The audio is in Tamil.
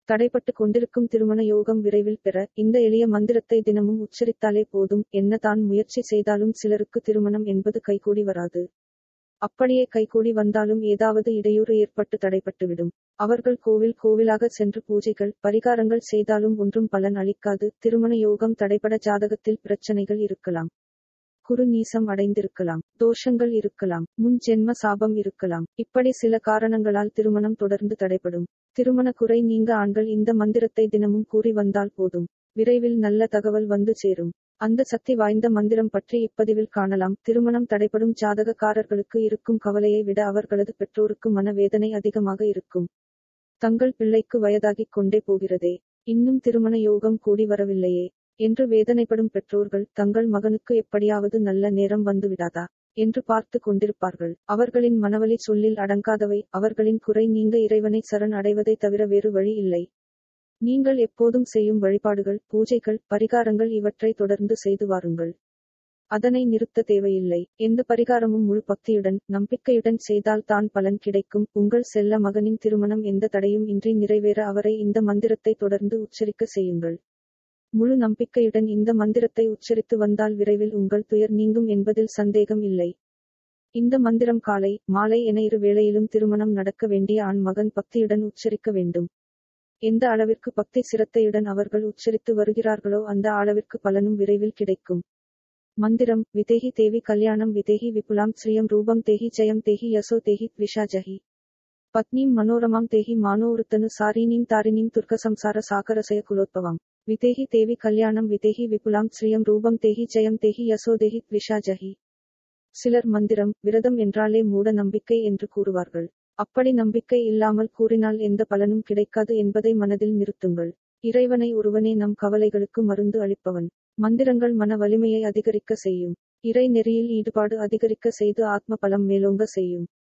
தடைப்பட்டு கொண்டிருக்கும் திருமண யோகம் விரைவில் பெற இந்த எளிய மந்திரத்தை தினமும் உச்சரித்தாலே போதும் என்ன தான் முயற்சி செய்தாலும் சிலருக்கு திருமணம் என்பது கைகூடி வராது அப்படியே கைகூடி வந்தாலும் ஏதாவது இடையூறு ஏற்பட்டு தடைப்பட்டுவிடும் அவர்கள் கோவில் கோவிலாக சென்று பூஜைகள் பரிகாரங்கள் செய்தாலும் ஒன்றும் பலன் அளிக்காது திருமண யோகம் தடைபட ஜாதகத்தில் பிரச்சனைகள் இருக்கலாம் குரு நீசம் அடைந்திருக்கலாம் தோஷங்கள் இருக்கலாம் முன் ஜென்ம சாபம் இருக்கலாம் இப்படி சில காரணங்களால் திருமணம் தொடர்ந்து தடைபடும் திருமண குறை நீங்க ஆண்கள் இந்த மந்திரத்தை தினமும் கூறி வந்தால் போதும் விரைவில் நல்ல தகவல் வந்து சேரும் அந்த சக்தி வாய்ந்த மந்திரம் பற்றி இப்பதிவில் காணலாம் திருமணம் தடைபடும் ஜாதகக்காரர்களுக்கு இருக்கும் கவலையை விட அவர்களது பெற்றோருக்கு மனவேதனை அதிகமாக இருக்கும் தங்கள் பிள்ளைக்கு வயதாகிக் கொண்டே போகிறதே இன்னும் திருமண யோகம் கூடி வரவில்லையே என்று வேதனைப்படும் பெற்றோர்கள் தங்கள் மகனுக்கு எப்படியாவது நல்ல நேரம் வந்துவிடாதா என்று பார்த்து கொண்டிருப்பார்கள் அவர்களின் மனவலி சொல்லில் அடங்காதவை அவர்களின் குறை நீங்க இறைவனை சரண் அடைவதை தவிர வேறு வழி இல்லை நீங்கள் எப்போதும் செய்யும் வழிபாடுகள் பூஜைகள் பரிகாரங்கள் இவற்றை தொடர்ந்து செய்து வாருங்கள் அதனை நிறுத்த தேவையில்லை எந்த பரிகாரமும் முழு பக்தியுடன் நம்பிக்கையுடன் செய்தால் தான் பலன் கிடைக்கும் உங்கள் செல்ல மகனின் திருமணம் எந்த தடையும் இன்றி நிறைவேற அவரை இந்த மந்திரத்தை தொடர்ந்து உச்சரிக்க செய்யுங்கள் முழு நம்பிக்கையுடன் இந்த மந்திரத்தை உச்சரித்து வந்தால் விரைவில் உங்கள் துயர் நீங்கும் என்பதில் சந்தேகம் இல்லை இந்த மந்திரம் காலை மாலை என இரு வேளையிலும் திருமணம் நடக்க வேண்டிய ஆண் மகன் பக்தியுடன் உச்சரிக்க வேண்டும் எந்த அளவிற்கு பக்தி சிரத்தையுடன் அவர்கள் உச்சரித்து வருகிறார்களோ அந்த அளவிற்கு பலனும் விரைவில் கிடைக்கும் மந்திரம் விதேகி தேவி கல்யாணம் விதேகி விபுலாம் ஸ்ரீயம் ரூபம் தேகி ஜெயம் தேகி யசோ தேகி த்விஷாஜஹி பத்னீம் மனோரமாம் தேகி மானோருத்தனு சாரீனீம் தாரினீம் துர்க்க சம்சார சாகரசய குலோத்பவாம் விதேகி தேவி கல்யாணம் விதேகி விபுலாம் ஸ்ரீயம் ரூபம் தேகி ஜெயம் தேகி யசோ தேகி த்விஷாஜஹி சிலர் மந்திரம் விரதம் என்றாலே மூட நம்பிக்கை என்று கூறுவார்கள் அப்படி நம்பிக்கை இல்லாமல் கூறினால் எந்த பலனும் கிடைக்காது என்பதை மனதில் நிறுத்துங்கள் இறைவனை ஒருவனே நம் கவலைகளுக்கு மருந்து அளிப்பவன் மந்திரங்கள் மன வலிமையை அதிகரிக்க செய்யும் இறை நெறியில் ஈடுபாடு அதிகரிக்க செய்து ஆத்ம பலம் மேலோங்க செய்யும்